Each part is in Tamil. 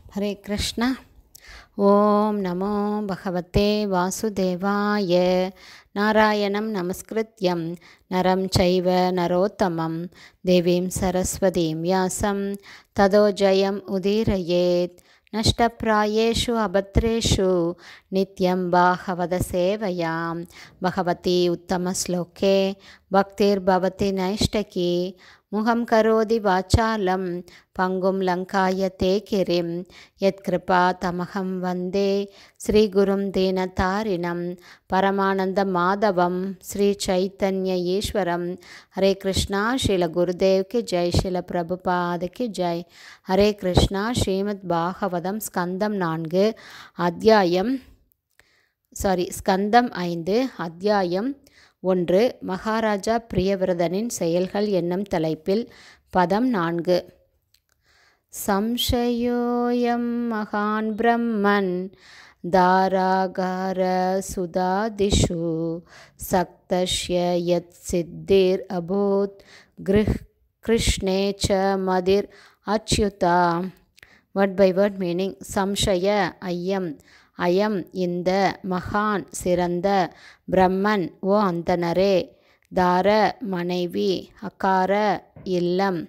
हरे कृष्ण ॐ नमो भगवते वासुदेवाय नारायणं नमस्कृत्यं नरं चैव नरोत्तमं देवीं सरस्वतीं व्यासं ततो जयम् उदीरयेत् नष्टप्रायेषु अभद्रेषु नित्यं बाहवदसेवयां भगवती उत्तमश्लोके भक्तिर्भवति नैष्टकी मुखं करोति वाचालं पङ्गुं लङ्कायते गिरिं यत्कृपा तमहं वन्दे श्रीगुरुं दीनतारिणं परमानन्दमाधवं श्रीचैतन्य ईश्वरं हरे कृष्णा श्रील गुरुदेव की जय श्रील प्रभुपाद की जय ஹரே கிருஷ்ணா ஸ்ரீமத் பாகவதம் ஸ்கந்தம் நான்கு அத்தியாயம் சாரி ஸ்கந்தம் ஐந்து அத்தியாயம் ஒன்று மகாராஜா பிரியவிரதனின் செயல்கள் என்னும் தலைப்பில் பதம் நான்கு சம்சயோயம் மகான் பிரம்மன் தாராகார சுதாதிஷு சக்தஷ்ய யத் சித்திர் அபூத் கிருஹ் கிருஷ்ணே ச மதிர் Achyuta word by word meaning சம்சய ஐயம் அயம் இந்த மகான் சிறந்த பிரம்மன் ஓ அந்தனரே தார மனைவி அகார இல்லம்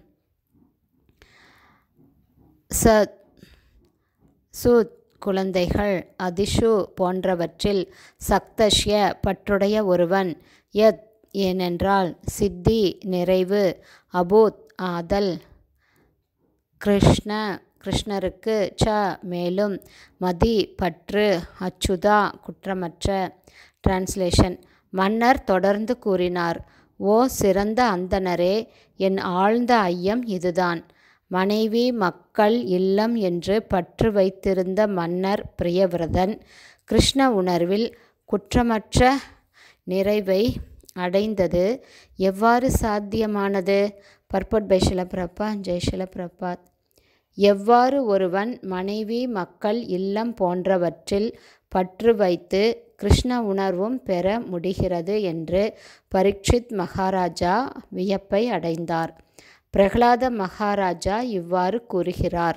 சத் சுத் குழந்தைகள் அதிஷு போன்றவற்றில் சக்தஷ்ய பற்றுடைய ஒருவன் யத் ஏனென்றால் சித்தி நிறைவு அபூத் ஆதல் கிருஷ்ண கிருஷ்ணருக்கு ச மேலும் மதி பற்று அச்சுதா குற்றமற்ற டிரான்ஸ்லேஷன் மன்னர் தொடர்ந்து கூறினார் ஓ சிறந்த அந்தனரே என் ஆழ்ந்த ஐயம் இதுதான் மனைவி மக்கள் இல்லம் என்று பற்று வைத்திருந்த மன்னர் பிரியவிரதன் கிருஷ்ண உணர்வில் குற்றமற்ற நிறைவை அடைந்தது எவ்வாறு சாத்தியமானது பர்பட் பை ஷிலபிரபா ஜெய் ஷிலபிரபாத் எவ்வாறு ஒருவன் மனைவி மக்கள் இல்லம் போன்றவற்றில் பற்று வைத்து கிருஷ்ண உணர்வும் பெற முடிகிறது என்று பரீட்சித் மகாராஜா வியப்பை அடைந்தார் பிரகலாத மகாராஜா இவ்வாறு கூறுகிறார்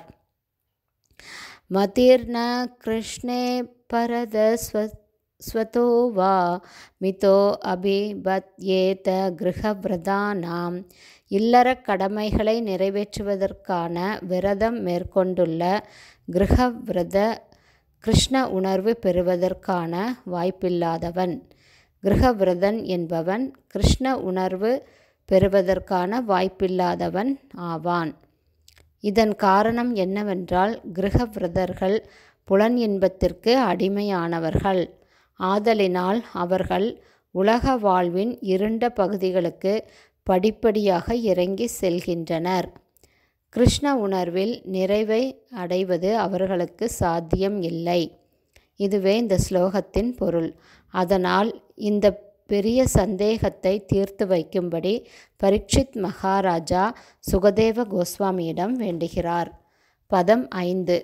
மதிர்ன கிருஷ்ணே பரத ஸ்வதோ வா மிதோ அபிபத்யேத கிரகவிரதானாம் இல்லற கடமைகளை நிறைவேற்றுவதற்கான விரதம் மேற்கொண்டுள்ள கிரகவிரத கிருஷ்ண உணர்வு பெறுவதற்கான வாய்ப்பில்லாதவன் கிரகவிரதன் என்பவன் கிருஷ்ண உணர்வு பெறுவதற்கான வாய்ப்பில்லாதவன் ஆவான் இதன் காரணம் என்னவென்றால் கிரகவிரதர்கள் புலன் இன்பத்திற்கு அடிமையானவர்கள் ஆதலினால் அவர்கள் உலக வாழ்வின் இருண்ட பகுதிகளுக்கு படிப்படியாக இறங்கி செல்கின்றனர் கிருஷ்ண உணர்வில் நிறைவை அடைவது அவர்களுக்கு சாத்தியம் இல்லை இதுவே இந்த ஸ்லோகத்தின் பொருள் அதனால் இந்த பெரிய சந்தேகத்தை தீர்த்து வைக்கும்படி பரீட்சித் மகாராஜா சுகதேவ கோஸ்வாமியிடம் வேண்டுகிறார் பதம் ஐந்து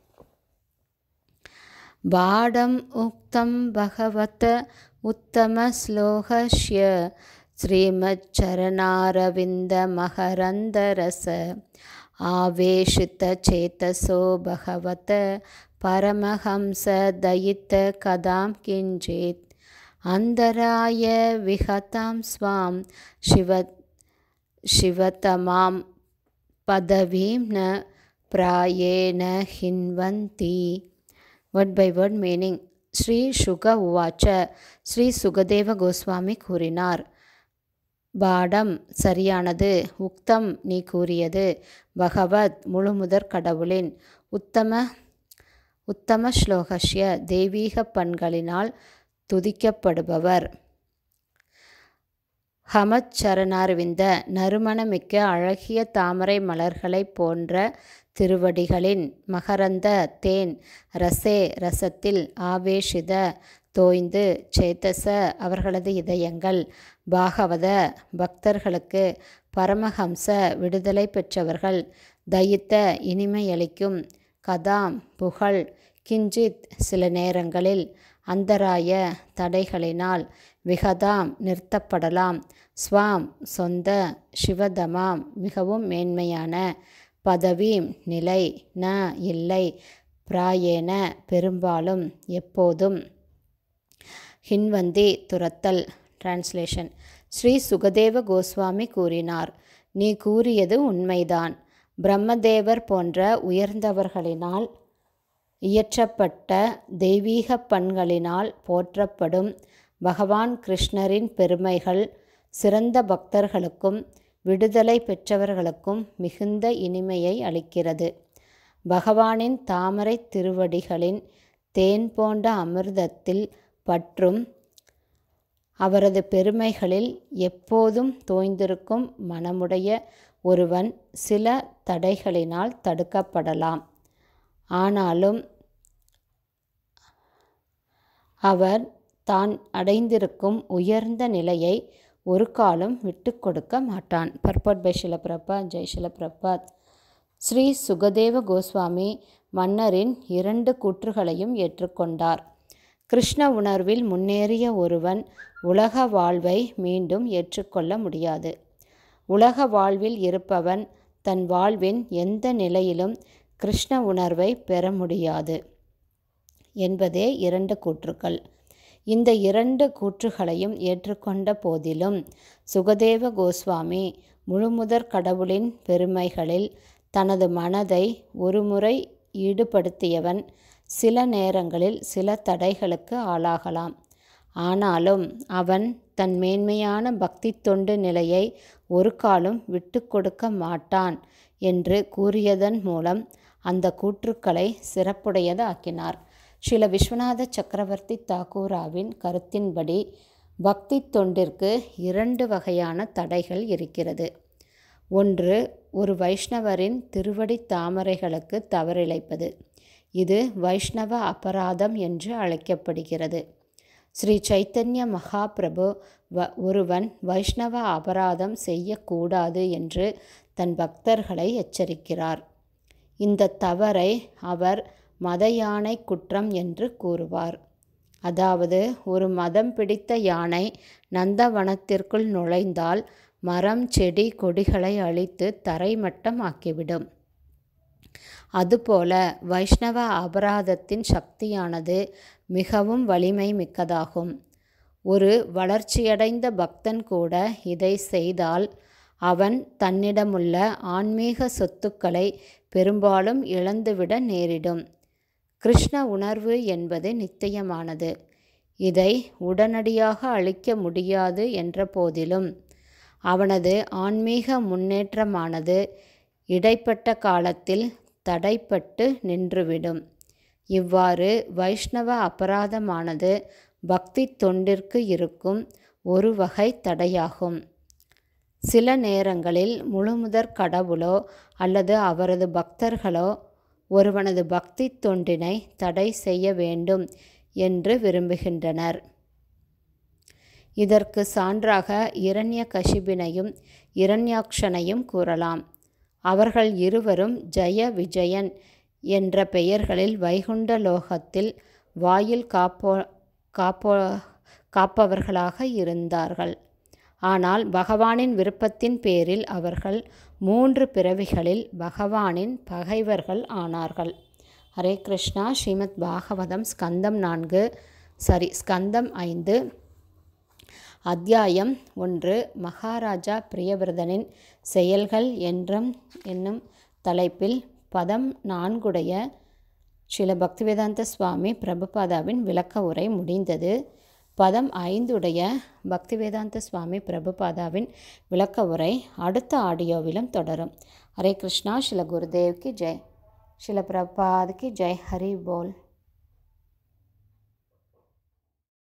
பாடம் உக்தம் பகவத உத்தம ஸ்லோகஷ்ய श्रीमच्चरणारविन्दमहरन्दरस आवेशितचेतसो भगवत परमहंसदयितकदां किञ्चित् अन्तराय विहतां स्वां शिव शिवतमां पदवीं न प्रायेण हिन्वन्ति word by word meaning Sri Shuka உவாச்ச ஸ்ரீ சுகதேவ கோஸ்வாமி கூறினார் பாடம் சரியானது உக்தம் நீ கூறியது பகவத் முழுமுதற் கடவுளின் உத்தம உத்தம ஸ்லோகஷ்ய தெய்வீக பண்களினால் துதிக்கப்படுபவர் ஹமத் சரணார்விந்த நறுமணமிக்க அழகிய தாமரை மலர்களைப் போன்ற திருவடிகளின் மகரந்த தேன் ரசே ரசத்தில் ஆவேஷித தோய்ந்து சேத்தச அவர்களது இதயங்கள் பாகவத பக்தர்களுக்கு பரமஹம்ச விடுதலை பெற்றவர்கள் தயித்த இனிமையளிக்கும் கதாம் புகழ் கிஞ்சித் சில நேரங்களில் அந்தராய தடைகளினால் விகதாம் நிறுத்தப்படலாம் ஸ்வாம் சொந்த சிவதமாம் மிகவும் மேன்மையான பதவி நிலை ந இல்லை பிராயேன பெரும்பாலும் எப்போதும் ஹின்வந்தி துரத்தல் டிரான்ஸ்லேஷன் ஸ்ரீ சுகதேவ கோஸ்வாமி கூறினார் நீ கூறியது உண்மைதான் பிரம்மதேவர் போன்ற உயர்ந்தவர்களினால் இயற்றப்பட்ட தெய்வீக பண்களினால் போற்றப்படும் பகவான் கிருஷ்ணரின் பெருமைகள் சிறந்த பக்தர்களுக்கும் விடுதலை பெற்றவர்களுக்கும் மிகுந்த இனிமையை அளிக்கிறது பகவானின் தாமரை திருவடிகளின் தேன் போன்ற அமிர்தத்தில் பற்றும் அவரது பெருமைகளில் எப்போதும் தோய்ந்திருக்கும் மனமுடைய ஒருவன் சில தடைகளினால் தடுக்கப்படலாம் ஆனாலும் அவர் தான் அடைந்திருக்கும் உயர்ந்த நிலையை ஒரு காலம் விட்டு கொடுக்க மாட்டான் பர்பட் பை ஷிலபிரபாத் ஜெய் ஷிலபிரபாத் ஸ்ரீ சுகதேவ கோஸ்வாமி மன்னரின் இரண்டு கூற்றுகளையும் ஏற்றுக்கொண்டார் கிருஷ்ண உணர்வில் முன்னேறிய ஒருவன் உலக வாழ்வை மீண்டும் ஏற்றுக்கொள்ள முடியாது உலக வாழ்வில் இருப்பவன் தன் வாழ்வின் எந்த நிலையிலும் கிருஷ்ண உணர்வை பெற முடியாது என்பதே இரண்டு கூற்றுக்கள் இந்த இரண்டு கூற்றுகளையும் ஏற்றுக்கொண்ட போதிலும் சுகதேவ கோஸ்வாமி முழுமுதற் கடவுளின் பெருமைகளில் தனது மனதை ஒருமுறை ஈடுபடுத்தியவன் சில நேரங்களில் சில தடைகளுக்கு ஆளாகலாம் ஆனாலும் அவன் தன் மேன்மையான பக்தி தொண்டு நிலையை ஒரு காலும் விட்டு கொடுக்க மாட்டான் என்று கூறியதன் மூலம் அந்த கூற்றுக்களை சிறப்புடையது ஆக்கினார் ஸ்ரீல விஸ்வநாத சக்கரவர்த்தி தாக்கூராவின் கருத்தின்படி பக்தி தொண்டிற்கு இரண்டு வகையான தடைகள் இருக்கிறது ஒன்று ஒரு வைஷ்ணவரின் திருவடி தாமரைகளுக்கு தவறிழைப்பது இது வைஷ்ணவ அபராதம் என்று அழைக்கப்படுகிறது ஸ்ரீ சைத்தன்ய மகாபிரபு வ ஒருவன் வைஷ்ணவ அபராதம் செய்யக்கூடாது என்று தன் பக்தர்களை எச்சரிக்கிறார் இந்த தவறை அவர் மத யானை குற்றம் என்று கூறுவார் அதாவது ஒரு மதம் பிடித்த யானை நந்தவனத்திற்குள் நுழைந்தால் மரம் செடி கொடிகளை அழித்து தரைமட்டம் ஆக்கிவிடும் அதுபோல வைஷ்ணவ அபராதத்தின் சக்தியானது மிகவும் வலிமை மிக்கதாகும் ஒரு வளர்ச்சியடைந்த பக்தன் கூட இதை செய்தால் அவன் தன்னிடமுள்ள ஆன்மீக சொத்துக்களை பெரும்பாலும் இழந்துவிட நேரிடும் கிருஷ்ண உணர்வு என்பது நித்தியமானது இதை உடனடியாக அளிக்க முடியாது என்ற போதிலும் அவனது ஆன்மீக முன்னேற்றமானது இடைப்பட்ட காலத்தில் தடைப்பட்டு நின்றுவிடும் இவ்வாறு வைஷ்ணவ அபராதமானது பக்தி தொண்டிற்கு இருக்கும் ஒரு வகை தடையாகும் சில நேரங்களில் முழுமுதற் கடவுளோ அல்லது அவரது பக்தர்களோ ஒருவனது பக்தி தொண்டினை தடை செய்ய வேண்டும் என்று விரும்புகின்றனர் இதற்கு சான்றாக இரண்ய கசிபினையும் இரண்யாக்ஷனையும் கூறலாம் அவர்கள் இருவரும் ஜெய விஜயன் என்ற பெயர்களில் வைகுண்ட லோகத்தில் வாயில் காப்போ காப்போ காப்பவர்களாக இருந்தார்கள் ஆனால் பகவானின் விருப்பத்தின் பேரில் அவர்கள் மூன்று பிறவிகளில் பகவானின் பகைவர்கள் ஆனார்கள் ஹரே கிருஷ்ணா ஸ்ரீமத் பாகவதம் ஸ்கந்தம் நான்கு சரி ஸ்கந்தம் ஐந்து அத்தியாயம் ஒன்று மகாராஜா பிரியவிரதனின் செயல்கள் என்றும் என்னும் தலைப்பில் பதம் நான்குடைய ஸ்ரீல பக்திவேதாந்த சுவாமி பிரபுபாதாவின் விளக்க உரை முடிந்தது பதம் ஐந்துடைய பக்திவேதாந்த சுவாமி பிரபுபாதாவின் விளக்க உரை அடுத்த ஆடியோவிலும் தொடரும் ஹரே கிருஷ்ணா ஸ்ரீல குருதேவ் கி ஜெய் ஸ்ரீல பிரபாத் கி ஜெய் ஹரி போல்